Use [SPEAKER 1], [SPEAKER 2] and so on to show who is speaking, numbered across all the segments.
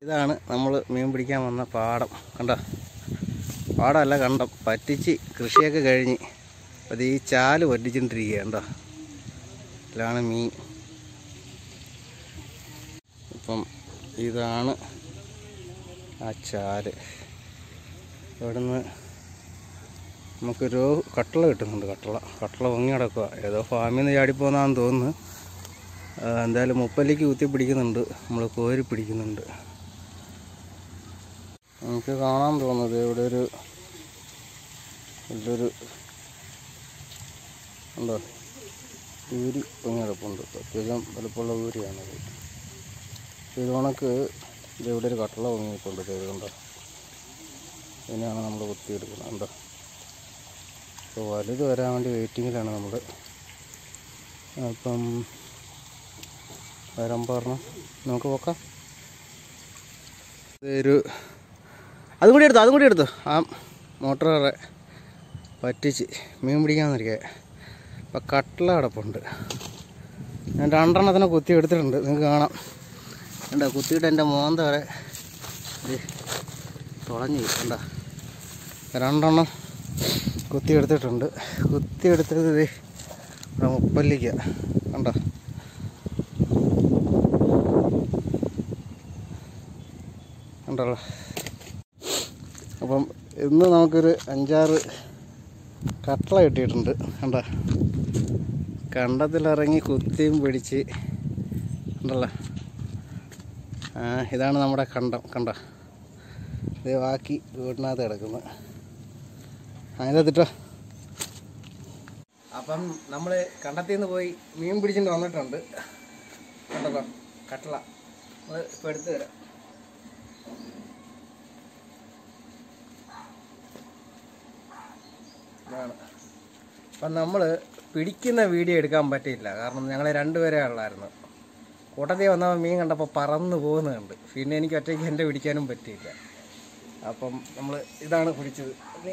[SPEAKER 1] ഇതാണ് നമ്മൾ മീൻ പിടിക്കാൻ വന്ന പാടം കണ്ടോ പാടമല്ല കണ്ടം പറ്റിച്ച് കൃഷിയൊക്കെ കഴിഞ്ഞ് അത് ഈ ചാല് പറ്റിച്ചുകൊണ്ടിരിക്കുക കണ്ടോ ഇതിലാണ് മീൻ ഇപ്പം ഇതാണ് ആ ചാല് ഇവിടുന്ന് നമുക്കൊരു കട്ടള കിട്ടുന്നുണ്ട് കട്ടള കട്ടള പൊങ്ങി കിടക്കുക ഏതോ ഫാമിൽ നിന്ന് ചാടിപ്പോന്നാന്ന് തോന്നുന്നു ആ, എന്തായാലും മുപ്പല്ലിക്ക് കുത്തി പിടിക്കുന്നുണ്ട് നമ്മൾ കോരി പിടിക്കുന്നുണ്ട് നമുക്ക് കാണാൻ തോന്നുന്നത് ഇവിടെ ഒരു ഇതൊരു ഉണ്ടോ ഊരി പൊങ്ങി കിടപ്പുണ്ട് അത്യാവശ്യം വലുപ്പമുള്ള ഊരിയാണത് ഇത് കണക്ക് ഇത് ഇവിടെ ഒരു കട്ടള പൊങ്ങിയിട്ടുണ്ട് ഇത് കണ്ടോ ഇതിനെയാണ് നമ്മൾ കുത്തിയെടുക്കുന്നത് കണ്ടോ അപ്പോൾ വലുത് വരാൻ വേണ്ടി വെയിറ്റിങ്ങിലാണ് നമ്മൾ അപ്പം വരാൻ പറഞ്ഞു നമുക്ക് പോക്കാം ഒരു അതും കൂടി എടുത്തു അതും കൂടി എടുത്തു ആ മോട്ടോറെ പറ്റിച്ച് മീൻ പിടിക്കാന്നിരിക്കുക അപ്പം കട്ടള കിടപ്പുണ്ട് ഞാൻ രണ്ടെണ്ണത്തിനെ കുത്തി എടുത്തിട്ടുണ്ട് നിങ്ങൾക്ക് കാണാം കണ്ടോ കുത്തിയിട്ട് എൻ്റെ മോന്ത വരെ ദേ തുളഞ്ഞു കണ്ടോ രണ്ടെണ്ണം കുത്തി എടുത്തിട്ടുണ്ട് കുത്തി എടുത്തത് ദേ ഇവിടെ മുപ്പല്ലിക്ക കണ്ടോ കണ്ടല്ലോ അപ്പം ഇന്ന് നമുക്കൊരു അഞ്ചാറ് കട്ടള കിട്ടിയിട്ടുണ്ട് കണ്ട കണ്ടത്തിലിറങ്ങി കുത്തിയും പിടിച്ച് കണ്ടല്ലോ ആ ഇതാണ് നമ്മുടെ കണ്ടം കണ്ട ഇത് ബാക്കി വീട്ടിനകത്ത് കിടക്കുന്നത് അതിനകത്തിട്ടോ അപ്പം നമ്മൾ കണ്ടത്തിൽ നിന്ന് പോയി മീൻ പിടിച്ചിട്ട് വന്നിട്ടുണ്ട് കണ്ടല്ലോ കട്ടള നമ്മൾ ഇപ്പോൾ എടുത്തു തരാം ഇതാണ് അപ്പം നമ്മൾ പിടിക്കുന്ന വീഡിയോ എടുക്കാൻ പറ്റിയില്ല കാരണം ഞങ്ങൾ രണ്ടുപേരേ ഉള്ളായിരുന്നു കൂട്ടത്തിൽ വന്നപ്പോൾ മീൻ കണ്ടപ്പോൾ പറന്ന് പോകുന്നത് കണ്ട് പിന്നെ എനിക്ക് ഒറ്റയ്ക്ക് എൻ്റെ പിടിക്കാനും പറ്റിയില്ല അപ്പം നമ്മൾ ഇതാണ് പിടിച്ചത് ഇനി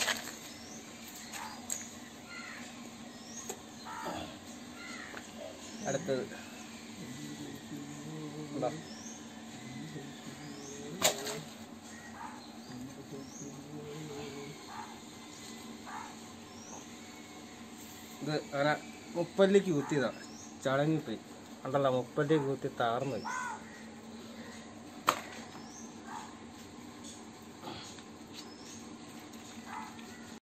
[SPEAKER 1] അടുത്തത് ഉണ്ടോ ഇത് അങ്ങനെ മുപ്പല്ലിക്ക് കുത്തിയതാണ് ചടങ്ങിപ്പോയി കണ്ടല്ലോ മുപ്പല്ലിക്ക് കുത്തി താർന്നു പോയി